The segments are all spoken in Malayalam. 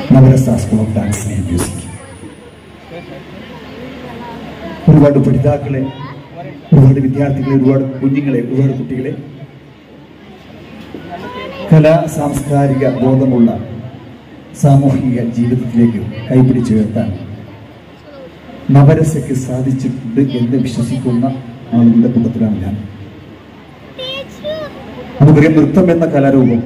നവരസ school of dance and music ഒരുപാട് പഠിതാക്കളെ ഒരുപാട് വിദ്യാർത്ഥികളെ ഒരുപാട് കുഞ്ഞുങ്ങളെ ഒരുപാട് കുട്ടികളെ കലാ സാംസ്കാരിക ബോധമുള്ള സാമൂഹിക ജീവിതത്തിലേക്ക് കൈപിടിച്ചുയർത്താൻ നവരസയ്ക്ക് സാധിച്ചിട്ടുണ്ട് എന്ന് വിശ്വസിക്കുന്ന ആളുകളുടെ കൂട്ടത്തിലാണ് ഞാൻ നമുക്കറിയാം നൃത്തം എന്ന കലാരൂപം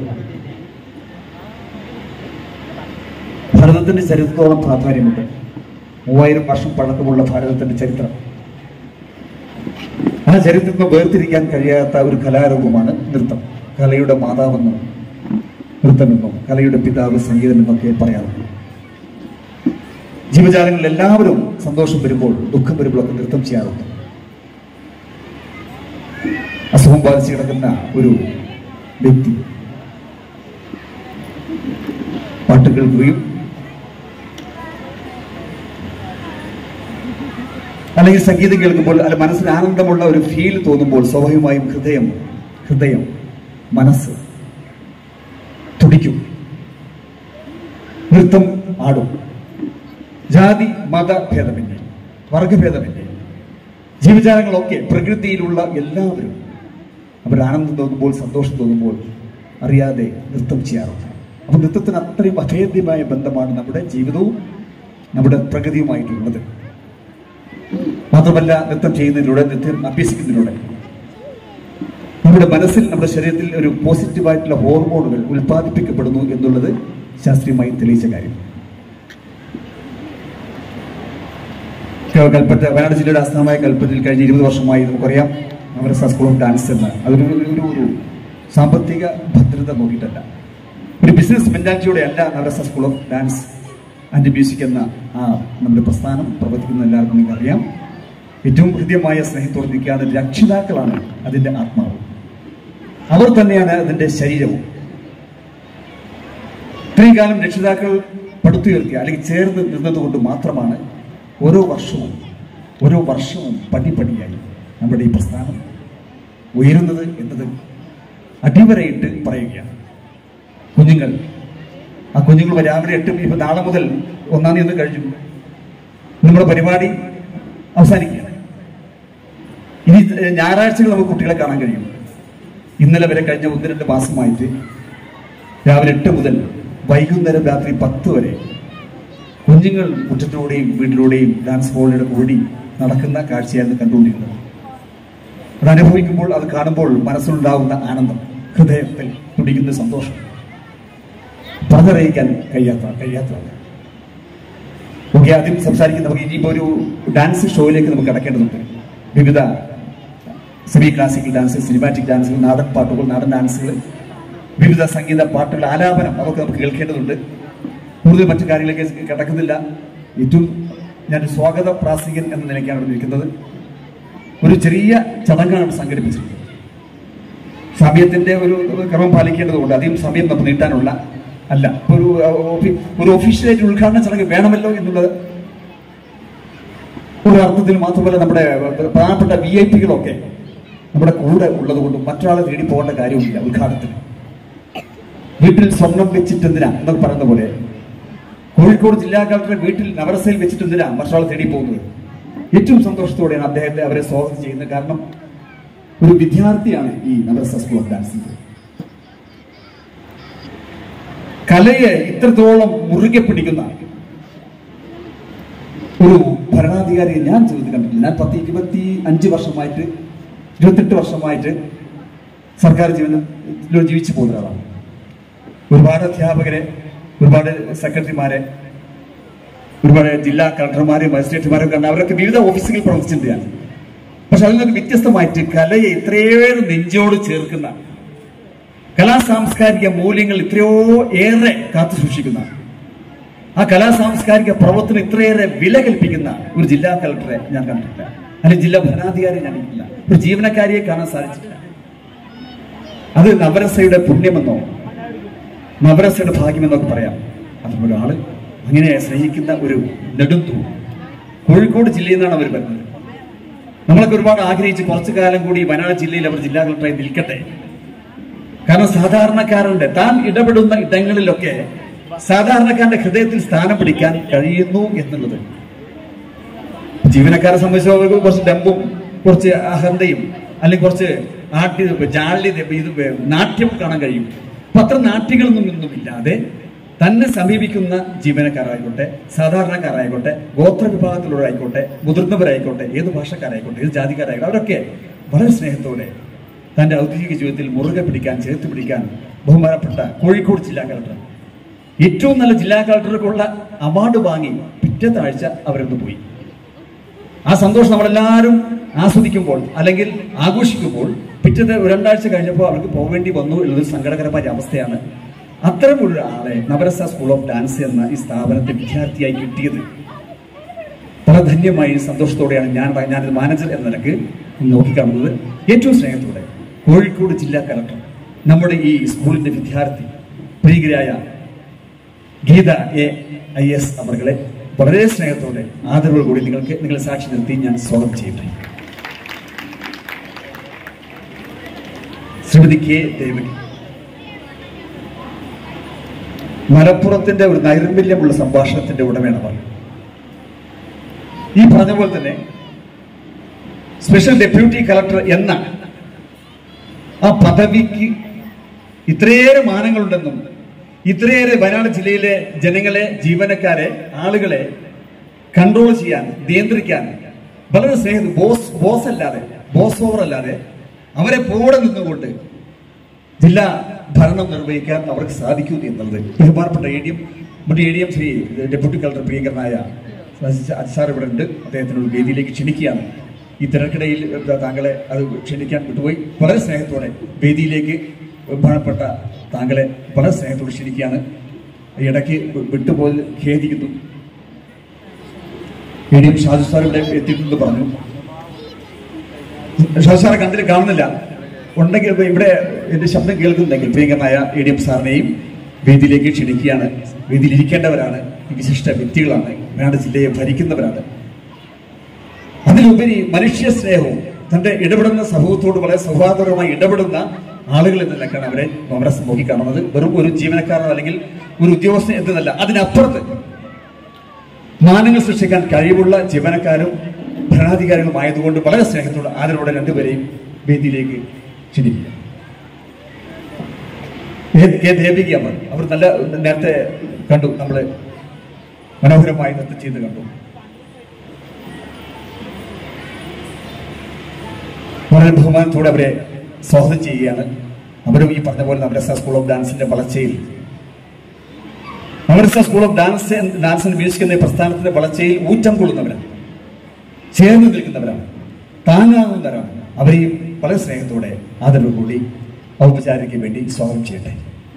ഭാരതത്തിന്റെ ചരിത്രത്തോളം പ്രാധാന്യമുണ്ട് മൂവായിരം വർഷം പഴക്കമുള്ള ഭാരതത്തിന്റെ ചരിത്രം ആ ചരിത്രത്തെ വേർതിരിക്കാൻ കഴിയാത്ത ഒരു കലാരൂപമാണ് നൃത്തം കലയുടെ മാതാവെന്നും നൃത്തമെന്നും കലയുടെ പിതാവ് സംഗീതമെന്നൊക്കെ പറയാറുണ്ട് ജീവജാലങ്ങളിൽ എല്ലാവരും സന്തോഷം വരുമ്പോൾ ദുഃഖം വരുമ്പോഴൊക്കെ നൃത്തം ചെയ്യാറുണ്ട് അസുഖം ബാധിച്ച് കിടക്കുന്ന ഒരു വ്യക്തി പാട്ട് കേൾക്കുകയും അല്ലെങ്കിൽ സംഗീതം കേൾക്കുമ്പോൾ അല്ല മനസ്സിന് ആനന്ദമുള്ള ഒരു ഫീൽ തോന്നുമ്പോൾ സ്വാഭാവികമായും ഹൃദയം ഹൃദയം മനസ്സ് തുടിക്കും നൃത്തം ആടും ജാതി മത ഭേദമന്യേ വർഗഭേദമന്യേ ജീവജാലങ്ങളൊക്കെ പ്രകൃതിയിലുള്ള എല്ലാവരും അവർ ആനന്ദം തോന്നുമ്പോൾ സന്തോഷം തോന്നുമ്പോൾ അറിയാതെ നൃത്തം ചെയ്യാറുണ്ട് അപ്പൊ നൃത്തത്തിന് അത്രയും അഭേദ്യമായ ബന്ധമാണ് നമ്മുടെ ജീവിതവും നമ്മുടെ പ്രകൃതിയുമായിട്ടുള്ളത് മാത്രമല്ല നൃത്തം ചെയ്യുന്നതിലൂടെ നൃത്തം അഭ്യസിക്കുന്നതിലൂടെ നമ്മുടെ മനസ്സിൽ നമ്മുടെ ശരീരത്തിൽ ഒരു പോസിറ്റീവായിട്ടുള്ള ഹോർമോണുകൾ ഉൽപ്പാദിപ്പിക്കപ്പെടുന്നു എന്നുള്ളത് ശാസ്ത്രീയമായി തെളിയിച്ച കാര്യം കൽപ്പറ്റ വയനാട് ജില്ലയുടെ ആസ്ഥാനമായ കൽപ്പറ്റയിൽ കഴിഞ്ഞ ഇരുപത് വർഷമായി നമുക്കറിയാം നവരസ സ്കൂൾ ഓഫ് ഡാൻസ് എന്ന അതൊരു ഒരു ഒരു ഒരു സാമ്പത്തിക ഭദ്രത നോക്കിയിട്ടല്ല ഒരു ബിസിനസ് മെന്റാലിറ്റിയോടെ അല്ല Navarasa school of dance and music എന്ന ആ നമ്മുടെ പ്രസ്ഥാനം പ്രവർത്തിക്കുന്ന എല്ലാവർക്കും നിങ്ങൾക്ക് അറിയാം ഏറ്റവും ഹൃദ്യമായ സ്നേഹത്തോടെ നിൽക്കുകയാണ് രക്ഷിതാക്കളാണ് അതിന്റെ ആത്മാവ് അവർ തന്നെയാണ് അതിന്റെ ശരീരവും ഇത്രയും കാലം രക്ഷിതാക്കൾ പടുത്തുയർത്തിയ അല്ലെങ്കിൽ ചേർന്ന് നിന്നതുകൊണ്ട് മാത്രമാണ് ഓരോ വർഷവും ഓരോ വർഷവും പടിപടിയായി നമ്മുടെ ഈ പ്രസ്ഥാനം ഉയരുന്നത് എന്നത് അടിവരയിട്ട് പറയുകയാണ് കുഞ്ഞുങ്ങൾ ആ കുഞ്ഞുങ്ങൾ രാവിലെ എട്ട് ഇപ്പൊ നാളെ മുതൽ ഒന്നാം തീയതി കഴിഞ്ഞു നമ്മുടെ പരിപാടി അവസാനിക്കുകയാണ് ഇനി ഞായറാഴ്ചകൾ നമുക്ക് കുട്ടികളെ കാണാൻ കഴിയും ഇന്നലെ വരെ കഴിഞ്ഞ ഒന്ന് രണ്ട് മാസമായിട്ട് രാവിലെ എട്ട് മുതൽ വൈകുന്നേരം രാത്രി പത്ത് വരെ കുഞ്ഞുങ്ങൾ മുറ്റത്തിലൂടെയും വീട്ടിലൂടെയും ഡാൻസ് ഹോളിലൂടെ കൂടി നടക്കുന്ന കാഴ്ചയാണ് കണ്ടുകൊണ്ടിരുന്നത് അത് അനുഭവിക്കുമ്പോൾ അത് കാണുമ്പോൾ മനസ്സിലുണ്ടാകുന്ന ആനന്ദം ഹൃദയത്തിൽ തുടിക്കുന്ന സന്തോഷം പറഞ്ഞറിയിക്കാൻ കഴിയാത്ത കഴിയാത്തതാണ് ഓക്കെ ആദ്യം സംസാരിക്കുന്ന നമുക്ക് ഇനിയിപ്പോ ഒരു ഡാൻസ് ഷോയിലേക്ക് നമുക്ക് കടക്കേണ്ടതുണ്ട് വിവിധ സെമി ക്ലാസിക്കൽ ഡാൻസ് സിനിമാറ്റിക് ഡാൻസുകൾ നാടൻ പാട്ടുകൾ നാടൻ ഡാൻസുകൾ വിവിധ സംഗീത പാട്ടുകൾ ആലാപനം അതൊക്കെ നമുക്ക് കേൾക്കേണ്ടതുണ്ട് കൂടുതൽ മറ്റു കാര്യങ്ങളിലേക്ക് കിടക്കുന്നില്ല ഏറ്റവും ഞാൻ സ്വാഗത പ്രാസികൻ എന്ന നിലയ്ക്കാണ് ഇവിടെ നിൽക്കുന്നത് ഒരു ചെറിയ ചടങ്ങാണ് സംഘടിപ്പിച്ചിട്ടുള്ളത് സമയത്തിന്റെ ഒരു ഒരു ക്രമം പാലിക്കേണ്ടതുകൊണ്ട് അധികം സമയം നമുക്ക് നീട്ടാനുള്ള അല്ല ഒരു ഓഫി- ഒരു ഒഫീഷ്യലായിട്ട് ഉദ്ഘാടന ചടങ്ങ് വേണമല്ലോ എന്നുള്ളത് ഒരു അർത്ഥത്തിൽ മാത്രമല്ല നമ്മുടെ പ്രധാനപ്പെട്ട വി ഐ പികളൊക്കെ നമ്മുടെ കൂടെ ഉള്ളത് കൊണ്ട് മറ്റൊരാളെ തേടി പോകേണ്ട കാര്യമില്ല ഉദ്ഘാടനത്തിന് വീട്ടിൽ സ്വർണം വെച്ചിട്ടെന്തിനാ എന്നൊക്കെ പറയുന്ന പോലെ കോഴിക്കോട് ജില്ലാ കളക്ടറെ വീട്ടിൽ നവരസയിൽ വെച്ചിട്ടെന്തിനാ മറ്റൊരാളെ തേടി പോകുന്നത് ഏറ്റവും സന്തോഷത്തോടെയാണ് അദ്ദേഹത്തെ അവരെ സ്വാഗതം ചെയ്യുന്നത് കാരണം ഒരു വിദ്യാർത്ഥിയാണ് ഈ നവരസ സ്കൂൾ ഓഫ് ഡാൻസിന്റെ കലയെ ഇത്രത്തോളം മുറുകെ പിടിക്കുന്ന ഒരു ഭരണാധികാരിയെ ഞാൻ ജീവിതത്തിൽ കണ്ടിട്ടില്ല ഞാൻ പത്ത് ഇരുപത്തി അഞ്ച് വർഷമായിട്ട് ഇരുപത്തെട്ട് വർഷമായിട്ട് സർക്കാർ ജീവനത്തിൽ ജീവിച്ചു പോകുന്ന ഒരാളാണ് ഒരുപാട് അധ്യാപകരെ ഒരുപാട് സെക്രട്ടറിമാരെ ഒരുപാട് ജില്ലാ കളക്ടർമാരെ മജിസ്ട്രേറ്റുമാരെ കണ്ട അവരൊക്കെ വിവിധ ഓഫീസുകളിൽ പ്രവർത്തിച്ചിട്ടുണ്ട് ഞാൻ പക്ഷെ അതിൽ നിന്നൊക്കെ വ്യത്യസ്തമായിട്ട് കലയെ ഇത്രയേറെ നെഞ്ചോട് ചേർക്കുന്ന കലാ സാംസ്കാരിക മൂല്യങ്ങൾ എത്രയോ ഏറെ കാത്തു സൂക്ഷിക്കുന്ന ആ കലാ സാംസ്കാരിക പ്രവർത്തനം ഇത്രയേറെ വില കൽപ്പിക്കുന്ന ഒരു ജില്ലാ കളക്ടറെ ഞാൻ കണ്ടിട്ടില്ല അല്ലെങ്കിൽ ജില്ലാ ഭരണാധികാരി ഞാൻ കണ്ടിട്ടില്ല ഒരു ജീവനക്കാരിയെ കാണാൻ സാധിച്ചിട്ടില്ല അത് നവരസയുടെ പുണ്യമെന്നോ നവരസയുടെ ഭാഗ്യമെന്നൊക്കെ പറയാം അതുപോലെ ആള് അങ്ങനെ സ്നേഹിക്കുന്ന ഒരു നെടുന്തൂ കോഴിക്കോട് ജില്ലയിൽ നിന്നാണ് അവർ വരുന്നത് നമ്മളൊക്കെ ഒരുപാട് ആഗ്രഹിച്ച് കുറച്ചു കാലം കൂടി വയനാട് ജില്ലയിൽ അവർ ജില്ലാ കളക്ടറായി നിൽക്കട്ടെ കാരണം സാധാരണക്കാരന്റെ താൻ ഇടപെടുന്ന ഇടങ്ങളിലൊക്കെ സാധാരണക്കാരന്റെ ഹൃദയത്തിൽ സ്ഥാനം പിടിക്കാൻ കഴിയുന്നു എന്നുള്ളത് ജീവനക്കാരെ സംബന്ധിച്ച് അവർക്ക് കുറച്ച് ഡമ്പും കുറച്ച് അഹന്തയും അല്ലെങ്കിൽ കുറച്ച് ആട്ടി ജാള്യത ഇത് നാട്യം കാണാൻ കഴിയും അപ്പൊ അത്ര നാട്യങ്ങളൊന്നും ഒന്നും ഇല്ലാതെ തന്നെ സമീപിക്കുന്ന ജീവനക്കാരായിക്കോട്ടെ സാധാരണക്കാരായിക്കോട്ടെ ഗോത്ര വിഭാഗത്തിലുള്ളവരായിക്കോട്ടെ മുതിർന്നവരായിക്കോട്ടെ ഏത് ഭാഷക്കാരായിക്കോട്ടെ ഏത് ജാതിക്കാരായിക്കോട്ടെ അവരൊക്കെ വളരെ സ്നേഹത്തോടെ തന്റെ ഔദ്യോഗിക ജീവിതത്തിൽ മുറുകെ പിടിക്കാൻ ചേർത്ത് പിടിക്കാൻ ബഹുമാനപ്പെട്ട കോഴിക്കോട് ജില്ലാ കളക്ടർ ഏറ്റവും നല്ല ജില്ലാ കളക്ടർക്കുള്ള അവാർഡ് വാങ്ങി പിറ്റത്തെ ആഴ്ച അവരൊന്ന് പോയി ആ സന്തോഷം നമ്മളെല്ലാവരും ആസ്വദിക്കുമ്പോൾ അല്ലെങ്കിൽ ആഘോഷിക്കുമ്പോൾ പിറ്റത്തെ രണ്ടാഴ്ച കഴിഞ്ഞപ്പോൾ അവർക്ക് പോകേണ്ടി വന്നു എന്നത് സങ്കടകരമായ അവസ്ഥയാണ് അത്തരം ഒരു ആളെ നവരസ സ്കൂൾ ഓഫ് ഡാൻസ് എന്ന ഈ സ്ഥാപനത്തിൽ വിദ്യാർത്ഥിയായി കിട്ടിയത് വളരെ ധന്യമായി സന്തോഷത്തോടെയാണ് ഞാൻ ഞാനൊരു മാനേജർ എന്ന നിലക്ക് നോക്കിക്കാണുന്നത് ഏറ്റവും സ്നേഹത്തോടെ കോഴിക്കോട് ജില്ലാ കലക്ടർ നമ്മുടെ ഈ സ്കൂളിന്റെ വിദ്യാർത്ഥി പ്രിയകരായ ഗീത എ ഐ എസ് അവർകളെ വളരെ സ്നേഹത്തോടെ ആദരവോട് കൂടി നിങ്ങൾക്ക് നിങ്ങളെ സാക്ഷി നിർത്തി ഞാൻ സ്വാഗതം ചെയ്യട്ടെ ശ്രീമതി കെ ദേവകി മലപ്പുറത്തിന്റെ ഒരു നൈർമല്യമുള്ള സംഭാഷണത്തിന്റെ ഉടമയാണ് അവർ ഈ പറഞ്ഞ പോലെ തന്നെ സ്പെഷ്യൽ ഡെപ്യൂട്ടി കളക്ടർ എന്ന ആ പദവിക്ക് ഇത്രയേറെ മാനങ്ങളുണ്ടെന്നും ഇത്രയേറെ വയനാട് ജില്ലയിലെ ജനങ്ങളെ ജീവനക്കാരെ ആളുകളെ കൺട്രോൾ ചെയ്യാൻ നിയന്ത്രിക്കാൻ വളരെ സ്നേഹം ബോസ് ബോസ് അല്ലാതെ ബോസ് ഓവർ അല്ലാതെ അവരെ പോടെ നിന്നുകൊണ്ട് ജില്ലാ ഭരണം നിർവഹിക്കാൻ അവർക്ക് സാധിക്കൂ എന്നുള്ളത് ബഹുമാനപ്പെട്ട എ ഡി എം മറ്റു A D M Shri deputy collector പ്രിയങ്കരനായ സാർ ഇവിടെ ഉണ്ട് അദ്ദേഹത്തിന് ഒരു വേദിയിലേക്ക് ക്ഷണിക്കുകയാണ് ഈ തിരക്കിടയിൽ താങ്കളെ അത് ക്ഷണിക്കാൻ വിട്ടുപോയി വളരെ സ്നേഹത്തോടെ വേദിയിലേക്ക് ബഹുമാനപ്പെട്ട താങ്കളെ വളരെ സ്നേഹത്തോടെ ക്ഷണിക്കുകയാണ് ഇടയ്ക്ക് വിട്ടുപോയി ഖേദിക്കുന്നു A D M Shaju sir ഇവിടെ എത്തിയിട്ടുണ്ട് പറഞ്ഞു ഷാജു സാറെ കണ്ടിട്ട് കാണുന്നില്ല ഉണ്ടെങ്കിൽ ഇപ്പൊ ഇവിടെ എന്റെ ശബ്ദം കേൾക്കുന്നുണ്ടെങ്കിൽ പ്രിയങ്കരനായ എ ഡി എം സാറിനെയും വേദിയിലേക്ക് ക്ഷണിക്കുകയാണ് വേദിയിൽ ഇരിക്കേണ്ടവരാണ് ഈ വിശിഷ്ട വ്യക്തികളാണ് വയനാട് ജില്ലയെ ഭരിക്കുന്നവരാണ് അതിലുപരി മനുഷ്യ സ്നേഹവും തന്റെ ഇടപെടുന്ന സമൂഹത്തോട് വളരെ സൗഹാർദ്ദപരമായി ഇടപെടുന്ന ആളുകൾ എന്ന നിലക്കാണ് അവരെ കോൺഗ്രസ് നോക്കിക്കാണുന്നത് വെറും ഒരു ജീവനക്കാരനോ അല്ലെങ്കിൽ ഒരു ഉദ്യോഗസ്ഥൻ എന്നതല്ല അതിനപ്പുറത്ത് മാനങ്ങൾ സൃഷ്ടിക്കാൻ കഴിവുള്ള ജീവനക്കാരും ഭരണാധികാരികളും ആയതുകൊണ്ട് വളരെ സ്നേഹത്തോടെ ആദരവോടെ രണ്ടുപേരെയും വേദിയിലേക്ക് ക്ഷണിക്കുക ദേ- കെ ദേവിക അവർ അവർ നല്ല നേരത്തെ കണ്ടു നമ്മള് മനോഹരമായി നൃത്തം ചെയ്ത് കണ്ടു വളരെ ബഹുമാനത്തോടെ അവരെ സ്വാഗതം ചെയ്യുകയാണ് അവരും ഈ പറഞ്ഞ പോലെ നവരസ സ്കൂൾ ഓഫ് ഡാൻസിന്റെ വളർച്ചയിൽ Navarasa school of dance dance and music എന്ന ഈ പ്രസ്ഥാനത്തിന്റെ വളർച്ചയിൽ ഊറ്റം കൊള്ളുന്നവരാണ് ചേർന്ന് നിൽക്കുന്നവരാണ് താങ്ങാവുന്നവരാണ് അവരെയും വളരെ സ്നേഹത്തോടെ ആദരവ് കൂടി ഔപചാരിക്ക് വേണ്ടി സ്വാഗതം ചെയ്യട്ടെ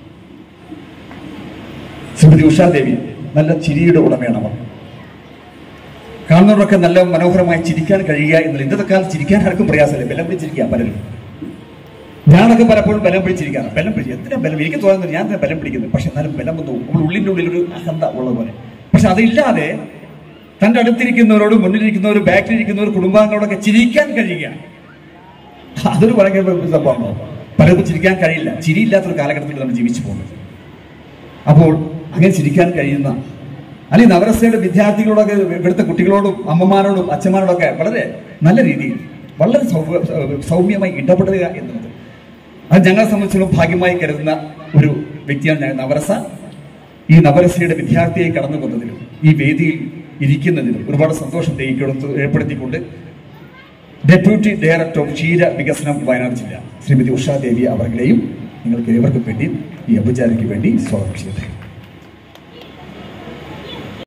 ശ്രീമതി ഉഷാദേവി നല്ല ചിരിയുടെ ഉടമയാണ് അവർ കാണുന്നവരൊക്കെ നല്ല മനോഹരമായി ചിരിക്കാൻ കഴിയുക എന്നുള്ള ഇന്നത്തെ കാലത്ത് ചിരിക്കാൻ ആർക്കും പ്രയാസമില്ല ബലം പിടിച്ചിരിക്കാം പലരും ഞാനൊക്കെ പലപ്പോഴും ബലം പിടിച്ചിരിക്കാറ് ബലം പിടിച്ച് എന്തിനാ ബലം എനിക്ക് തോന്നുന്നത് ഞാൻ തന്നെ ബലം പിടിക്കുന്നത് പക്ഷെ എന്നാലും ബലം വന്നു നമ്മൾ ഉള്ളിൻ്റെ ഉള്ളിൽ ഒരു അഹന്ത ഉള്ള പോലെ പക്ഷെ അതില്ലാതെ തന്റെ അടുത്തിരിക്കുന്നവരോട് മുന്നിലിരിക്കുന്നവർ ബാക്കിലിരിക്കുന്നവർ കുടുംബാംഗങ്ങളോടൊക്കെ ചിരിക്കാൻ കഴിയുക അതൊരു ഭയങ്കര ഒരു സംഭവമാണോ പലർക്കും ചിരിക്കാൻ കഴിയില്ല ചിരിയില്ലാത്തൊരു കാലഘട്ടത്തിൽ നമ്മൾ ജീവിച്ചു പോകുന്നത് അപ്പോൾ അങ്ങനെ ചിരിക്കാൻ കഴിയുന്ന അല്ലെങ്കിൽ നവരസയുടെ വിദ്യാർത്ഥികളോടൊക്കെ ഇവിടുത്തെ കുട്ടികളോടും അമ്മമാരോടും അച്ഛന്മാരോടൊക്കെ വളരെ നല്ല രീതിയിൽ വളരെ സൗ- സൗമ്യമായി ഇടപെടുക എന്നുള്ളത് അത് ഞങ്ങളെ സംബന്ധിച്ചിടത്തോളം ഭാഗ്യമായി കരുതുന്ന ഒരു വ്യക്തിയാണ് ഞാൻ നവരസ ഈ നവരസയുടെ വിദ്യാർത്ഥിയായി കടന്നു വന്നതിലും ഈ വേദിയിൽ ഇരിക്കുന്നതിലും ഒരുപാട് സന്തോഷം തേക്കൊടുത്ത് ഏർപ്പെടുത്തിക്കൊണ്ട് ഡെപ്യൂട്ടി ഡയറക്ടർ ഓഫ് ക്ഷീര വികസനം വയനാട് ജില്ല ശ്രീമതി ഉഷാദേവി അവർകളെയും നിങ്ങൾക്ക് ഏവർക്കും വേണ്ടി ഈ അപചാരിക്ക് വേണ്ടി സ്വാഗതം ചെയ്യട്ടെ